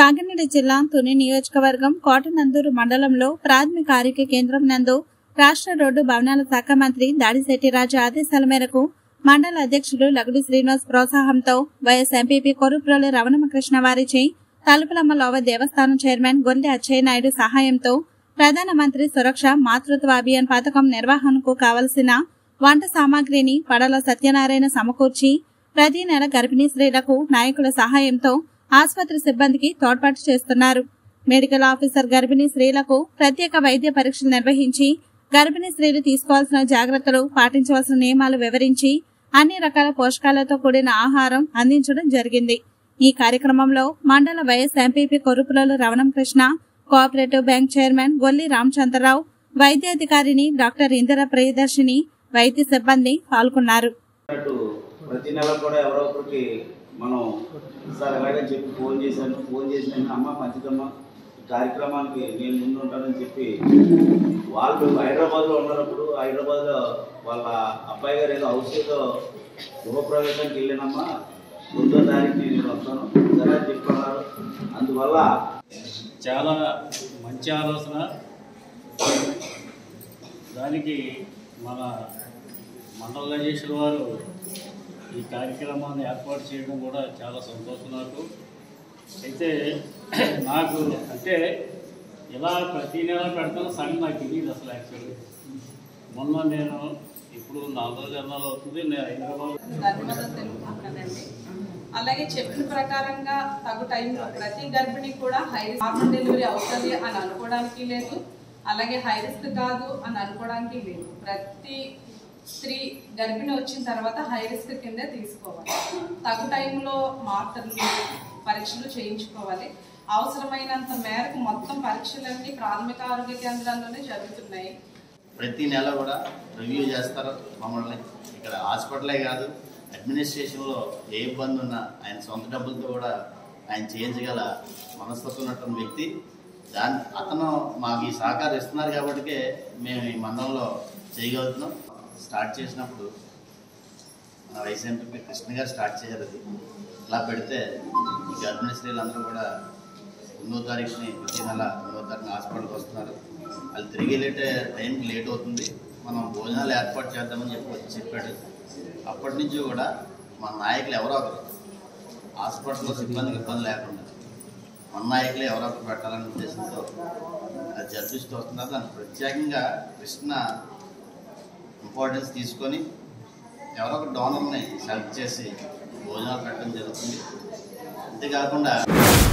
కాకినాడ జిల్లా తుని నియోజకవర్గం కోటనందూరు మండలంలో ప్రాథమిక ఆరోగ్య కేంద్రం నందు రాష్ట్ర రోడ్డు భవనాల శాఖ మంత్రి దాడిశెట్టి రాజు ఆదేశాల మేరకు మండల అధ్యక్షుడు లగుడి శ్రీనివాస్ ప్రోత్సాహంతో వైఎస్ ఎంపీపీ కొరుప్రోలు రవణమకృష్ణ వారిచే తలుపులమ్మ లోవ దేవస్థానం చైర్మన్ గొల్లి అచ్చెన్నాయుడు సహాయంతో ప్రధానమంత్రి సురక్ష మాతృత్వ అభియాన్ పథకం నిర్వహణకు కావలసిన వంట సామాగ్రిని పడల సత్యనారాయణ సమకూర్చి ప్రతి నెల గర్భిణీ స్త్రీలకు నాయకుల సహాయంతో ఆసుపత్రి సిబ్బందికి తోడ్పాటు చేస్తున్నారు మెడికల్ ఆఫీసర్ గర్భిణీ స్త్రీలకు ప్రత్యేక వైద్య పరీక్షలు నిర్వహించి గర్భిణీ స్త్రీలు తీసుకోవాల్సిన జాగ్రత్తలు పాటించవలసిన నియమాలు వివరించి అన్ని రకాల పోషకాలతో కూడిన ఆహారం అందించడం జరిగింది ఈ కార్యక్రమంలో మండల వైఎస్ ఎంపీపీ కొరుపులలో రవణం Krishna cooperative bank chairman Golli Ramachandra Rao వైద్యాధికారిని డాక్టర్ ఇందిర ప్రియదర్శిని వైద్య సిబ్బంది పాల్గొన్నారు అన్నట్టు ప్రతి నెల కూడా ఎవరో ఒకరికి మనం సార్ ఎలాగని చెప్పి ఫోన్ చేశాను ఫోన్ చేసిన అమ్మ మంచిదమ్మ ఈ కార్యక్రమానికి నేను ముందు ఉంటానని చెప్పి వాళ్ళు హైదరాబాద్లో ఉన్నప్పుడు హైదరాబాద్లో వాళ్ళ అబ్బాయి గారు ఏదో హౌస్ ఏదో గృహప్రవేశానికి వెళ్ళినమ్మా ముందో తారీఖు నేను వస్తాను సరే అని చెప్తున్నారు అందువల్ల చాలా మంచి ఆలోచన దానికి మన మండల అధ్యక్షుల వారు ఈ కార్యక్రమాన్ని ఏర్పాటు చేయడం కూడా చాలా సంతోషం నాకు అయితే నాకు అంటే ఇలా ప్రతి నెల పెడతాను సగం నాకు తెలియదు అసలు యాక్చువల్లీ మొన్న నేను ఇప్పుడు నాలుగు నెలలు అవుతుంది నేను హైదరాబాద్ ధన్యవాదాలు తెలుపుతున్నానండి అలాగే చెప్పిన ప్రకారంగా తగు టైంలో ప్రతి గర్భిణి కూడా హై నార్మల్ డెలివరీ అవుతుంది అని అనుకోవడానికి లేదు అలాగే హై రిస్క్ కాదు అని అనుకోవడానికి లేదు ప్రతి స్త్రీ గర్భిణి వచ్చిన తర్వాత హై రిస్క్ కిందే తీసుకోవాలి తగు టైంలో మాత్రలు పరీక్షలు చేయించుకోవాలి అవసరమైనంత మేరకు మొత్తం పరీక్షలన్నీ ప్రాథమిక ఆరోగ్య కేంద్రాల్లోనే జరుగుతున్నాయి ప్రతి నెల కూడా రివ్యూ చేస్తారు మమ్మల్ని ఇక్కడ హాస్పిటలే కాదు అడ్మినిస్ట్రేషన్లో ఏ ఇబ్బంది ఉన్నా ఆయన సొంత డబ్బులతో కూడా ఆయన చేయించగల మనస్తత్వం ఉన్నటువంటి వ్యక్తి దాని అతను మాకు ఈ సహకారం ఇస్తున్నారు కాబట్టికే మేము ఈ మండలంలో చేయగలుగుతున్నాం స్టార్ట్ చేసినప్పుడు మన వైస్ ఎంపీ కృష్ణ గారు స్టార్ట్ చేశారు అది ఇలా పెడితే ఈ గర్భిణీ స్త్రీలందరూ కూడా ఎనిమిదో తారీఖుని ప్రతి నెల ఎనిమిదో తారీఖున హాస్పిటల్కి వస్తున్నారు వాళ్ళు తిరిగి వెళ్ళే టైంకి లేట్ అవుతుంది మనం భోజనాలు ఏర్పాటు చేద్దామని చెప్పి వచ్చి చెప్పాడు అప్పటి నుంచి కూడా మన నాయకులు ఎవరో ఒకరు హాస్పిటల్లో సిబ్బందికి ఇబ్బంది లేకుండా మన నాయకులు ఎవరో ఒకరు పెట్టాలనే ఉద్దేశంతో అది జరిపిస్తూ వస్తున్నారు దానికి ప్రత్యేకంగా కృష్ణ ఇంపార్టెన్స్ తీసుకొని ఎవరో ఒక డోనర్ని సెలెక్ట్ చేసి భోజనాలు పెట్టడం జరుగుతుంది అంతేకాకుండా